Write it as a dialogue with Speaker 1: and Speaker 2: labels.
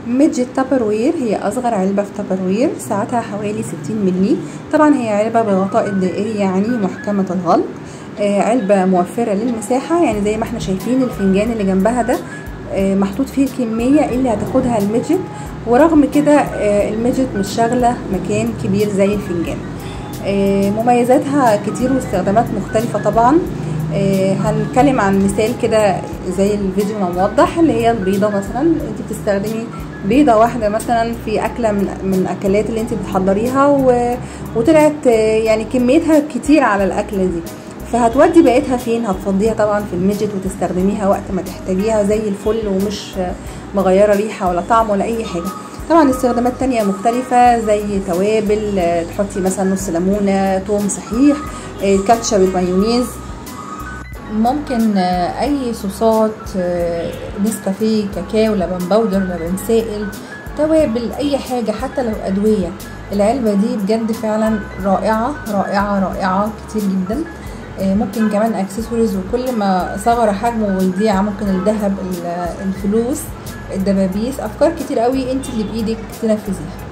Speaker 1: ميدجت تابروير هي أصغر علبة في تابروير سعتها حوالي 60 ملي طبعا هي علبة بغطاء الدائري يعني محكمة الغلق آه، علبة موفرة للمساحة يعني زي ما احنا شايفين الفنجان اللي جنبها ده آه، محطوط فيه الكمية اللي هتاخدها الميدجت ورغم كده آه، الميدجت مش شاغلة مكان كبير زي الفنجان آه، مميزاتها كتير واستخدامات مختلفة طبعا آه، هنتكلم عن مثال كده زي الفيديو ما موضح اللي هي البيضة مثلا انت بتستخدمي بيضة واحدة مثلا في أكلة من من أكلات اللي انت بتحضريها و... وطلعت آه، يعني كميتها كتير على الأكلة دي فهتودي بقيتها فين هتفضيها طبعا في الميدجت وتستخدميها وقت ما تحتاجيها زي الفل ومش آه، مغيرة ريحة ولا طعم ولا أي حاجة طبعا استخدامات تانية مختلفة زي توابل آه، تحطي مثلا نص ليمونة توم صحيح آه، كاتشب المايونيز ممكن آه، اي صوصات آه، نسكافيه كاكاو لبن بودر لبن سائل توابل اي حاجة حتى لو ادوية العلبة دي بجد فعلا رائعة رائعة رائعة كتير جدا آه، ممكن كمان اكسسوارز وكل ما صغر حجمه ويضيع ممكن الذهب ال- الفلوس الدبابيس افكار كتير قوي انت اللي بايدك تنفذيها